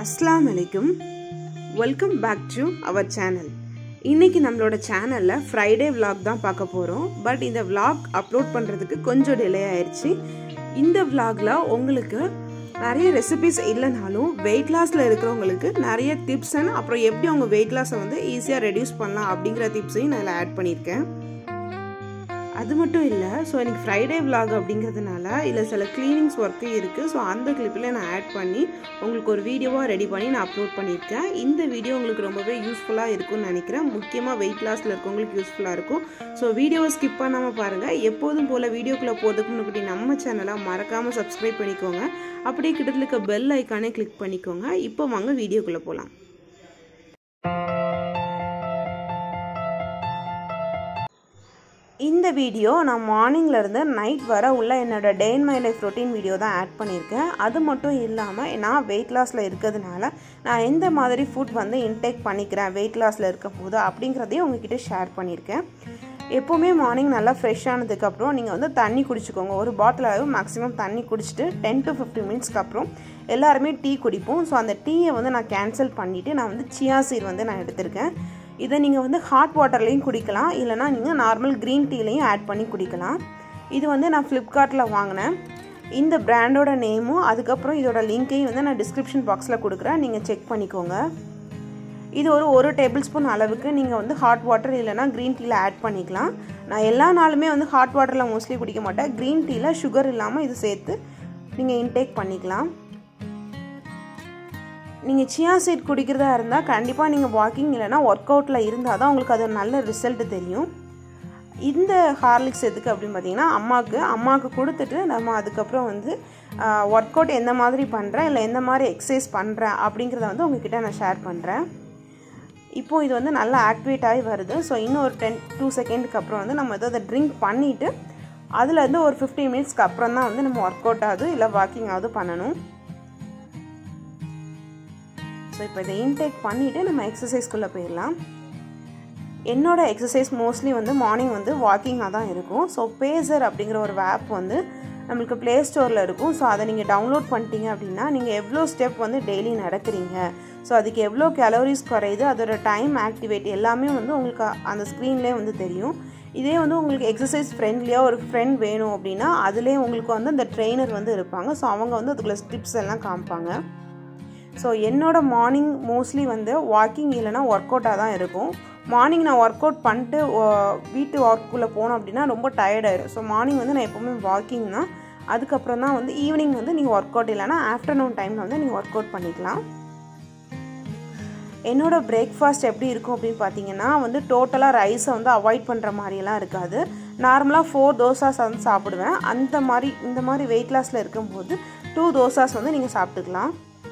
அஸ்லாம் வலைக்கும் welcome back to our channel இன்னைக்கு நம்மளோட சேனலில் ஃப்ரைடே vlog தான் பார்க்க போகிறோம் பட் இந்த vlog அப்லோட் பண்ணுறதுக்கு கொஞ்சம் டிலே ஆயிடுச்சு இந்த vlogல உங்களுக்கு நிறைய ரெசிபிஸ் இல்லைனாலும் வெயிட் லாஸில் இருக்கிறவங்களுக்கு நிறைய டிப்ஸ் அண்ட் அப்புறம் எப்படி அவங்க வெயிட் லாஸை வந்து ஈஸியாக ரெடியூஸ் பண்ணலாம் அப்படிங்கிற டிப்ஸையும் நான் இதில் ஆட் பண்ணியிருக்கேன் அது மட்டும் இல்லை ஸோ எனக்கு ஃப்ரைடே vlog அப்படிங்கிறதுனால இதில் சில க்ளீனிங்ஸ் ஒர்க்கு இருக்குது ஸோ அந்த கிளிப்பில் நான் ஆட் பண்ணி உங்களுக்கு ஒரு வீடியோவாக ரெடி பண்ணி நான் அப்லோட் பண்ணியிருக்கேன் இந்த வீடியோ உங்களுக்கு ரொம்பவே யூஸ்ஃபுல்லாக இருக்கும்னு நினைக்கிறேன் முக்கியமாக வெயிட் லாஸில் இருக்கவங்களுக்கு யூஸ்ஃபுல்லாக இருக்கும் ஸோ வீடியோவை ஸ்கிப் பண்ணாமல் பாருங்கள் எப்போதும் போல் வீடியோக்குள்ளே போகிறதுக்கு முன்னாடி நம்ம சேனலை மறக்காமல் சப்ஸ்கிரைப் பண்ணிக்கோங்க அப்படியே கிட்டத்தில் இருக்க பெல் ஐக்கானே கிளிக் பண்ணிக்கோங்க இப்போ வாங்க வீடியோக்குள்ளே போகலாம் இந்த வீடியோ நான் மார்னிங்லேருந்து நைட் வர உள்ள என்னோட day in my life routine video தான் ஆட் பண்ணியிருக்கேன் அது மட்டும் இல்லாமல் நான் வெயிட் லாஸில் இருக்கிறதுனால நான் எந்த மாதிரி ஃபுட் வந்து இன்டேக் பண்ணிக்கிறேன் வெயிட் லாஸில் இருக்கும் போது அப்படிங்கிறதையும் உங்ககிட்ட ஷேர் பண்ணியிருக்கேன் எப்போவுமே மார்னிங் நல்லா ஃப்ரெஷ் ஆனதுக்கப்புறம் நீங்கள் வந்து தண்ணி குடிச்சிக்கோங்க ஒரு பாட்டில் அளவு மேக்ஸிமம் தண்ணி குடிச்சிட்டு டென் டு ஃபிஃப்டின் மினிட்ஸ்க்கு அப்புறம் எல்லாருமே டீ குடிப்போம் ஸோ அந்த டீயை வந்து நான் கேன்சல் பண்ணிவிட்டு நான் வந்து சியா சீர் வந்து நான் எடுத்திருக்கேன் இதை நீங்கள் வந்து ஹாட் வாட்டர்லேயும் குடிக்கலாம் இல்லைனா நீங்கள் நார்மல் க்ரீன் டீலையும் ஆட் பண்ணி குடிக்கலாம் இது வந்து நான் ஃப்ளிப்கார்ட்டில் வாங்கினேன் இந்த பிராண்டோட நேமும் அதுக்கப்புறம் இதோட லிங்க்கையும் வந்து நான் டிஸ்கிரிப்ஷன் பாக்ஸில் கொடுக்குறேன் நீங்கள் செக் பண்ணிக்கோங்க இது ஒரு ஒரு டேபிள் ஸ்பூன் அளவுக்கு நீங்கள் வந்து ஹாட் வாட்டர் இல்லைனா க்ரீன் டீயில் ஆட் பண்ணிக்கலாம் நான் எல்லா நாளுமே வந்து ஹாட் வாட்டரில் மோஸ்ட்லி குடிக்க மாட்டேன் க்ரீன் டீயில் சுகர் இல்லாமல் இது சேர்த்து நீங்கள் இன்டேக் பண்ணிக்கலாம் நீங்கள் சியா சீட் குடிக்கிறதா இருந்தால் கண்டிப்பாக நீங்கள் வாக்கிங் இல்லைனா ஒர்க் அவுட்டில் இருந்தால் தான் உங்களுக்கு அது ஒரு நல்ல ரிசல்ட் தெரியும் இந்த ஹார்லிக்ஸ் எதுக்கு அப்படின்னு பார்த்தீங்கன்னா அம்மாவுக்கு அம்மாவுக்கு கொடுத்துட்டு நம்ம அதுக்கப்புறம் வந்து ஒர்க் அவுட் எந்த மாதிரி பண்ணுறேன் இல்லை எந்த மாதிரி எக்ஸசைஸ் பண்ணுறேன் அப்படிங்கிறத வந்து உங்ககிட்ட நான் ஷேர் பண்ணுறேன் இப்போது இது வந்து நல்லா ஆக்டிவேட் ஆகி வருது ஸோ இன்னும் ஒரு டென் டூ செகண்டுக்கு அப்புறம் வந்து நம்ம எதாவது ட்ரிங்க் பண்ணிவிட்டு அதுலேருந்து ஒரு ஃபிஃப்டீன் மினிட்ஸ்க்கு அப்புறம் தான் வந்து நம்ம ஒர்க் அவுட் ஆகுது இல்லை வாக்கிங் ஆகுது பண்ணணும் ஸோ இப்போ இதை இன்டேக் பண்ணிவிட்டு நம்ம எக்ஸசைஸ்க்குள்ளே போயிடலாம் என்னோட எக்ஸசைஸ் மோஸ்ட்லி வந்து மார்னிங் வந்து வாக்கிங்காக தான் இருக்கும் ஸோ பேசர் அப்படிங்கிற ஒரு ஆப் வந்து நம்மளுக்கு ப்ளே ஸ்டோரில் இருக்கும் ஸோ அதை நீங்கள் டவுன்லோட் பண்ணிட்டீங்க அப்படின்னா நீங்கள் எவ்வளோ ஸ்டெப் வந்து டெய்லி நடக்கிறீங்க ஸோ அதுக்கு எவ்வளோ கேலரிஸ் குறையுது அதோட டைம் ஆக்டிவேட் எல்லாமே வந்து உங்களுக்கு அந்த ஸ்க்ரீன்லேயே வந்து தெரியும் இதே வந்து உங்களுக்கு எக்ஸசைஸ் ஃப்ரெண்ட்லியாக ஒரு ஃப்ரெண்ட் வேணும் அப்படின்னா அதுலேயே உங்களுக்கு வந்து அந்த ட்ரெயினர் வந்து இருப்பாங்க ஸோ அவங்க வந்து அதுக்குள்ள ஸ்டிப்ஸ் எல்லாம் காமிப்பாங்க ஸோ என்னோட மார்னிங் மோஸ்ட்லி வந்து வாக்கிங் இல்லைனா ஒர்க் அவுட்டாக தான் இருக்கும் மார்னிங் நான் ஒர்க் அவுட் பண்ணிட்டு வீட்டு ஒர்க்குள்ளே போனோம் அப்படின்னா ரொம்ப டயர்டாயிடும் ஸோ மார்னிங் வந்து நான் எப்போவுமே வாக்கிங் தான் அதுக்கப்புறம் தான் வந்து ஈவினிங் வந்து நீங்கள் ஒர்க் அவுட் இல்லைனா ஆஃப்டர்நூன் டைமில் வந்து நீங்கள் ஒர்க் அவுட் பண்ணிக்கலாம் என்னோடய பிரேக்ஃபாஸ்ட் எப்படி இருக்கும் அப்படின்னு பார்த்தீங்கன்னா வந்து டோட்டலாக ரைஸை வந்து அவாய்ட் பண்ணுற மாதிரியெல்லாம் இருக்காது நார்மலாக ஃபோர் தோசாஸ் வந்து சாப்பிடுவேன் அந்த மாதிரி இந்த மாதிரி வெயிட் லாஸில் இருக்கும்போது டூ தோசாஸ் வந்து நீங்கள் சாப்பிட்டுக்கலாம்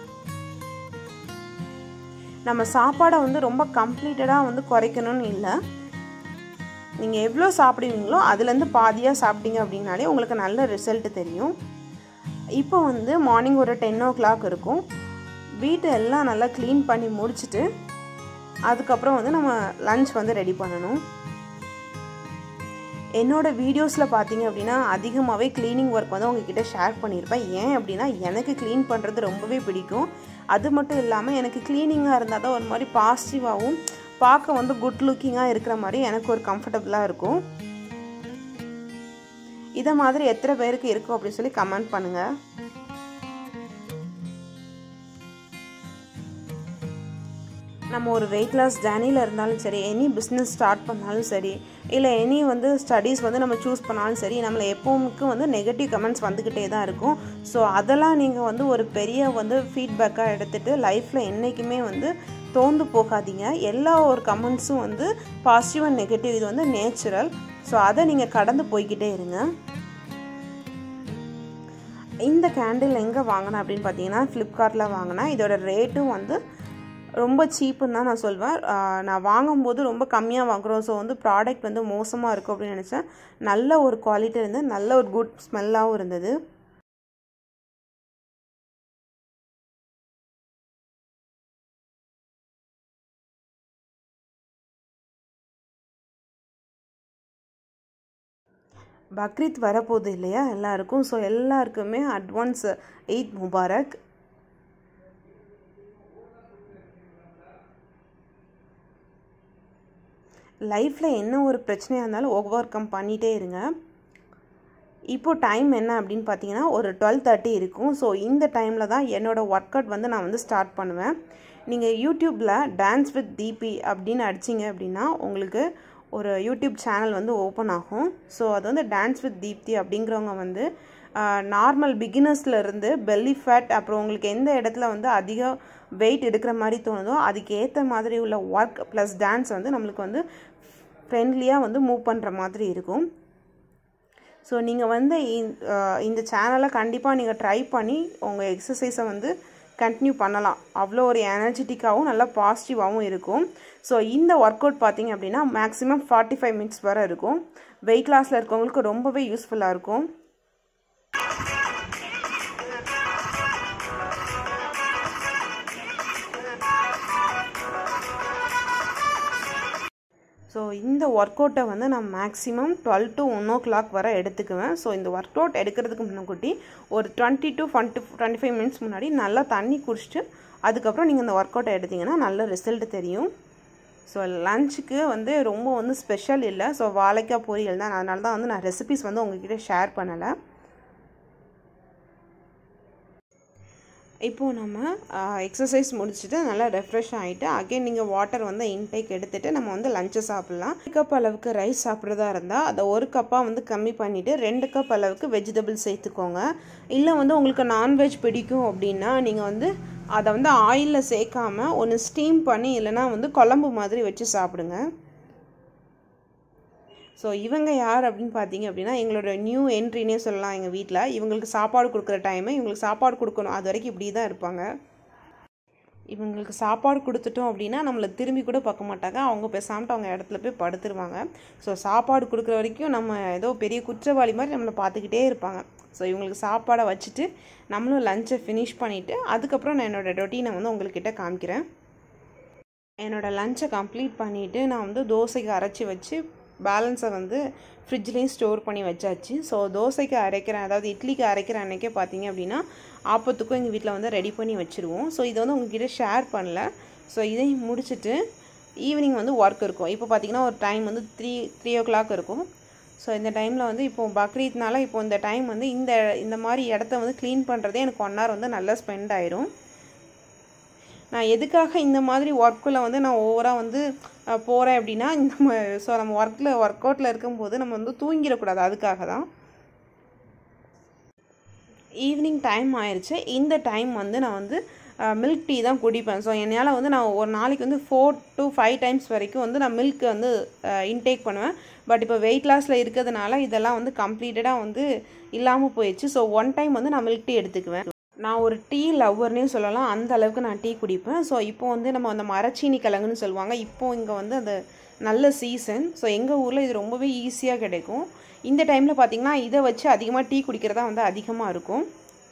நம்ம சாப்பாடை வந்து ரொம்ப கம்ப்ளீட்டடாக வந்து குறைக்கணும்னு இல்லை நீங்கள் எவ்வளோ சாப்பிடுவீங்களோ அதுலேருந்து பாதியாக சாப்பிட்டீங்க அப்படின்னாலே உங்களுக்கு நல்ல ரிசல்ட் தெரியும் இப்போ வந்து மார்னிங் ஒரு டென் ஓ கிளாக் இருக்கும் வீட்டை எல்லாம் நல்லா க்ளீன் பண்ணி முடிச்சுட்டு அதுக்கப்புறம் வந்து நம்ம லன்ச் வந்து ரெடி பண்ணணும் என்னோடய வீடியோஸில் பார்த்தீங்க அப்படின்னா அதிகமாகவே க்ளீனிங் ஒர்க் வந்து உங்ககிட்ட ஷேர் பண்ணியிருப்பேன் ஏன் அப்படின்னா எனக்கு க்ளீன் பண்ணுறது ரொம்பவே பிடிக்கும் அது மட்டும் இல்லாமல் எனக்கு க்ளீனிங்காக இருந்தால் தான் ஒரு மாதிரி பாசிட்டிவாகவும் பார்க்க வந்து குட் லுக்கிங்காக இருக்கிற மாதிரி எனக்கு ஒரு கம்ஃபர்டபுளாக இருக்கும் இதை மாதிரி எத்தனை பேருக்கு இருக்கும் அப்படின்னு சொல்லி கமெண்ட் பண்ணுங்கள் நம்ம ஒரு வெயிட் லாஸ் ஜேர்னியில் இருந்தாலும் சரி எனி பிஸ்னஸ் ஸ்டார்ட் பண்ணாலும் சரி இல்லை எனி வந்து ஸ்டடீஸ் வந்து நம்ம சூஸ் பண்ணாலும் சரி நம்மளை எப்போவுக்கு வந்து நெகட்டிவ் கமெண்ட்ஸ் வந்துக்கிட்டே தான் இருக்கும் ஸோ அதெல்லாம் நீங்கள் வந்து ஒரு பெரிய வந்து ஃபீட்பேக்காக எடுத்துகிட்டு லைஃப்பில் என்றைக்குமே வந்து தோந்து போகாதீங்க எல்லா ஒரு கமெண்ட்ஸும் வந்து பாசிட்டிவ் அண்ட் நெகட்டிவ் இது வந்து நேச்சுரல் ஸோ அதை நீங்கள் கடந்து போய்கிட்டே இருங்க இந்த கேண்டில் எங்கே வாங்கினேன் அப்படின்னு பார்த்தீங்கன்னா ஃப்ளிப்கார்ட்டில் வாங்கினேன் இதோட ரேட்டும் வந்து ரொம்ப சீப்புன்னு தான் நான் சொல்வேன் நான் வாங்கும்போது ரொம்ப கம்மியாக வாங்குகிறோம் ஸோ வந்து ப்ராடக்ட் வந்து மோசமாக இருக்கும் அப்படின்னு நினச்சேன் நல்ல ஒரு குவாலிட்டி இருந்தது நல்ல ஒரு குட் ஸ்மெல்லாகவும் இருந்தது பக்ரீத் வரப்போகுது இல்லையா எல்லாருக்கும் ஸோ எல்லாருக்குமே அட்வான்ஸ் ஈத் முபாரக் லைஃப்பில் என்ன ஒரு பிரச்சனையாக இருந்தாலும் ஓவர் கம் பண்ணிகிட்டே இருங்க இப்போது டைம் என்ன அப்படின்னு பார்த்தீங்கன்னா ஒரு டுவெல் தேர்ட்டி இருக்கும் ஸோ இந்த டைமில் தான் என்னோடய ஒர்க் அவுட் வந்து நான் வந்து ஸ்டார்ட் பண்ணுவேன் நீங்கள் யூடியூப்பில் டான்ஸ் வித் தீபி அப்படின்னு அடிச்சிங்க அப்படின்னா உங்களுக்கு ஒரு யூடியூப் சேனல் வந்து ஓப்பன் ஆகும் ஸோ அது வந்து டான்ஸ் வித் தீப்தி அப்படிங்கிறவங்க வந்து நார்மல் பிகினர்ஸில் இருந்து பெல்லி ஃபேட் அப்புறம் உங்களுக்கு எந்த இடத்துல வந்து அதிக வெயிட் எடுக்கிற மாதிரி தோணுதோ அதுக்கு ஏற்ற மாதிரி உள்ள ஒர்க் ப்ளஸ் டான்ஸ் வந்து நம்மளுக்கு வந்து ஃப்ரெண்ட்லியாக வந்து மூவ் பண்ணுற மாதிரி இருக்கும் ஸோ நீங்கள் வந்து இந்த சேனலை கண்டிப்பாக நீங்கள் ட்ரை பண்ணி உங்கள் எக்ஸசைஸை வந்து கண்டினியூ பண்ணலாம் அவ்வளோ ஒரு எனர்ஜெட்டிக்காகவும் நல்லா பாசிட்டிவாகவும் இருக்கும் ஸோ இந்த ஒர்க் அவுட் பார்த்தீங்க அப்படின்னா மேக்ஸிமம் ஃபார்ட்டி ஃபைவ் மினிட்ஸ் வரை இருக்கும் வெயிட் லாஸில் இருக்கவங்களுக்கு ரொம்பவே யூஸ்ஃபுல்லாக இருக்கும் ஸோ இந்த ஒர்க் அவுட்டை வந்து நான் maximum twelve to one o'clock வரை எடுத்துக்குவேன் ஸோ இந்த ஒர்க் அவுட் எடுக்கிறதுக்கு முன்னாடி ஒரு twenty to twenty twenty five minutes முன்னாடி நல்லா தண்ணி குடிச்சிட்டு அதுக்கப்புறம் நீங்கள் இந்த ஒர்க் அவுட்டை எடுத்திங்கன்னா நல்ல ரிசல்ட் தெரியும் ஸோ லஞ்சுக்கு வந்து ரொம்ப வந்து ஸ்பெஷல் இல்லை ஸோ வாழைக்காய் பொரியல் தான் அதனால தான் வந்து நான் ரெசிபிஸ் வந்து உங்ககிட்ட ஷேர் பண்ணலை இப்போது நம்ம எக்ஸசைஸ் முடிச்சுட்டு நல்லா ரெஃப்ரெஷ் ஆகிட்டு அகைன் நீங்கள் வாட்டர் வந்து இன்டேக் எடுத்துகிட்டு நம்ம வந்து லஞ்சை சாப்பிட்லாம் ஒரு கப் அளவுக்கு ரைஸ் சாப்பிட்றதா இருந்தால் அதை ஒரு கப்பாக வந்து கம்மி பண்ணிவிட்டு ரெண்டு கப் அளவுக்கு வெஜிடபிள் சேர்த்துக்கோங்க இல்லை வந்து உங்களுக்கு நான்வெஜ் பிடிக்கும் அப்படின்னா நீங்கள் வந்து அதை வந்து ஆயிலில் சேர்க்காம ஒன்று ஸ்டீம் பண்ணி இல்லைனா வந்து குழம்பு மாதிரி வச்சு சாப்பிடுங்க ஸோ இவங்க யார் அப்படின்னு பார்த்தீங்க அப்படின்னா எங்களோட நியூ என்ட்ரினே சொல்லலாம் எங்கள் வீட்டில் இவங்களுக்கு சாப்பாடு கொடுக்குற டைமு இவங்களுக்கு சாப்பாடு கொடுக்கணும் அது வரைக்கும் இப்படி தான் இருப்பாங்க இவங்களுக்கு சாப்பாடு கொடுத்துட்டோம் அப்படின்னா நம்மளை திரும்பி கூட பார்க்க மாட்டாங்க அவங்க பேசாமட்டு அவங்க இடத்துல போய் படுத்துருவாங்க ஸோ சாப்பாடு கொடுக்குற வரைக்கும் நம்ம ஏதோ பெரிய குற்றவாளி மாதிரி நம்மளை பார்த்துக்கிட்டே இருப்பாங்க ஸோ இவங்களுக்கு சாப்பாடை வச்சுட்டு நம்மளும் லஞ்சை ஃபினிஷ் பண்ணிவிட்டு அதுக்கப்புறம் நான் என்னோடய ரொட்டீனை வந்து உங்கள்கிட்ட காமிக்கிறேன் என்னோடய லஞ்சை கம்ப்ளீட் பண்ணிவிட்டு நான் வந்து தோசைக்கு அரைச்சி வச்சு பேலன்ஸை வந்து ஃப்ரிட்ஜ்லேயும் ஸ்டோர் பண்ணி வச்சாச்சு ஸோ தோசைக்கு அரைக்கிறேன் அதாவது இட்லிக்கு அரைக்கிற அன்றைக்கே பார்த்தீங்க அப்படின்னா ஆப்பத்துக்கும் எங்கள் வீட்டில் வந்து ரெடி பண்ணி வச்சுருவோம் ஸோ இதை வந்து உங்ககிட்ட ஷேர் பண்ணல ஸோ இதையும் முடிச்சுட்டு ஈவினிங் வந்து ஒர்க் இருக்கும் இப்போ பார்த்தீங்கன்னா ஒரு டைம் வந்து த்ரீ த்ரீ ஓ கிளாக் இருக்கும் ஸோ இந்த டைமில் வந்து இப்போ பக்ரீத்னால இப்போ இந்த டைம் வந்து இந்த இந்த மாதிரி இடத்த வந்து க்ளீன் பண்ணுறதே எனக்கு ஒன் ஹவர் வந்து நல்லா ஸ்பெண்ட் ஆயிரும் நான் எதுக்காக இந்த மாதிரி ஒர்க்கில் வந்து நான் ஓவராக வந்து போகிறேன் அப்படின்னா இந்த ஸோ நம்ம ஒர்க்கில் ஒர்க் அவுட்டில் இருக்கும்போது நம்ம வந்து தூங்கிடக்கூடாது அதுக்காக தான் ஈவினிங் டைம் ஆயிடுச்சு இந்த டைம் வந்து நான் வந்து மில்க் டீ தான் குடிப்பேன் ஸோ என்னால் வந்து நான் ஒரு நாளைக்கு வந்து ஃபோர் டு ஃபைவ் டைம்ஸ் வரைக்கும் வந்து நான் மில்க் வந்து இன்டேக் பண்ணுவேன் பட் இப்போ வெயிட் லாஸில் இருக்கிறதுனால இதெல்லாம் வந்து கம்ப்ளீட்டடாக வந்து இல்லாமல் போயிடுச்சு ஸோ ஒன் டைம் வந்து நான் மில்க் டீ எடுத்துக்குவேன் நான் ஒரு டீ லவ்வர்னே சொல்லலாம் அந்த அளவுக்கு நான் டீ குடிப்பேன் ஸோ இப்போ வந்து நம்ம அந்த மரச்சீனி கிழங்குன்னு சொல்லுவாங்க இப்போ இங்கே வந்து அந்த நல்ல சீசன் ஸோ எங்கள் ஊரில் இது ரொம்பவே ஈஸியாக கிடைக்கும் இந்த டைமில் பார்த்திங்கன்னா இதை வச்சு அதிகமாக டீ குடிக்கிறதா வந்து அதிகமாக இருக்கும்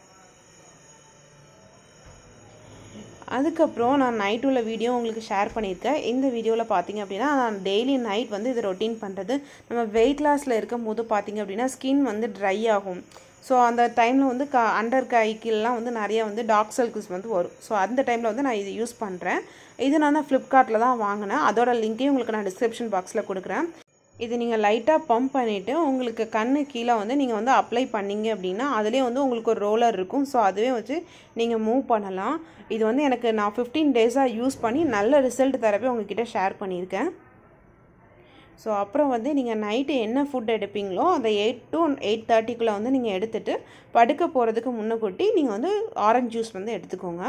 அதுக்கப்புறம் நான் நைட் உள்ள வீடியோ உங்களுக்கு ஷேர் பண்ணியிருக்கேன் இந்த வீடியோவில் பார்த்தீங்க அப்படின்னா நான் டெய்லி நைட் வந்து இது ரொட்டீன் பண்ணுறது நம்ம வெயிட் லாஸில் இருக்கும் போது பார்த்தீங்க அப்படின்னா ஸ்கின் வந்து ட்ரை ஆகும் ஸோ அந்த டைமில் வந்து க அண்டர் கைக்கெல்லாம் வந்து நிறைய வந்து டார்க் சர்க்கிள்ஸ் வந்து வரும் ஸோ அந்த டைமில் வந்து நான் இது யூஸ் பண்ணுறேன் இது நான் தான் ஃப்ளிப்கார்ட்டில் தான் வாங்கினேன் அதோட லிங்க்கையும் உங்களுக்கு நான் டிஸ்கிரிப்ஷன் பாக்ஸில் கொடுக்குறேன் இது நீங்கள் லைட்டாக பம்ப் பண்ணிவிட்டு உங்களுக்கு கண்ணு கீழே வந்து நீங்கள் வந்து அப்ளை பண்ணிங்க அப்படின்னா அதுலேயே வந்து உங்களுக்கு ஒரு ரோலர் இருக்கும் ஸோ அதுவே வச்சு நீங்கள் மூவ் பண்ணலாம் இது வந்து எனக்கு நான் ஃபிஃப்டீன் டேஸாக யூஸ் பண்ணி நல்ல ரிசல்ட் தரப்பே உங்ககிட்ட ஷேர் பண்ணியிருக்கேன் ஸோ அப்புறம் வந்து நீங்கள் நைட்டு என்ன ஃபுட் எடுப்பீங்களோ அந்த எயிட் டு எயிட் தேர்ட்டிக்குள்ளே வந்து நீங்கள் எடுத்துகிட்டு படுக்க போகிறதுக்கு முன்னக்கூட்டி நீங்கள் வந்து ஆரஞ்ச் ஜூஸ் வந்து எடுத்துக்கோங்க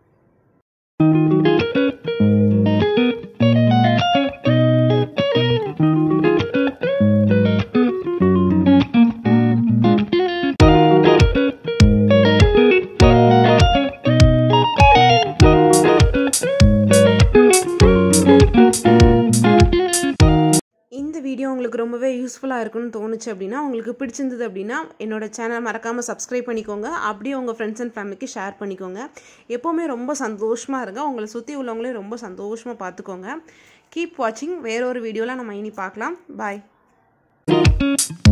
இந்த வீடியோ உங்களுக்கு ரொம்பவே யூஸ்ஃபுல்லாக இருக்குன்னு தோணுச்சு அப்படின்னா உங்களுக்கு பிடிச்சிருந்தது அப்படின்னா என்னோட சேனல் மறக்காமல் சப்ஸ்கிரைப் பண்ணிக்கோங்க அப்படியே உங்கள் ஃப்ரெண்ட்ஸ் அண்ட் ஃபேமிலிக்கு ஷேர் பண்ணிக்கோங்க எப்போவுமே ரொம்ப சந்தோஷமாக இருங்க உங்களை சுற்றி உள்ளவங்களையும் ரொம்ப சந்தோஷமாக பார்த்துக்கோங்க கீப் வாட்சிங் வேறொரு வீடியோவில் நம்ம இனி பார்க்கலாம் பாய்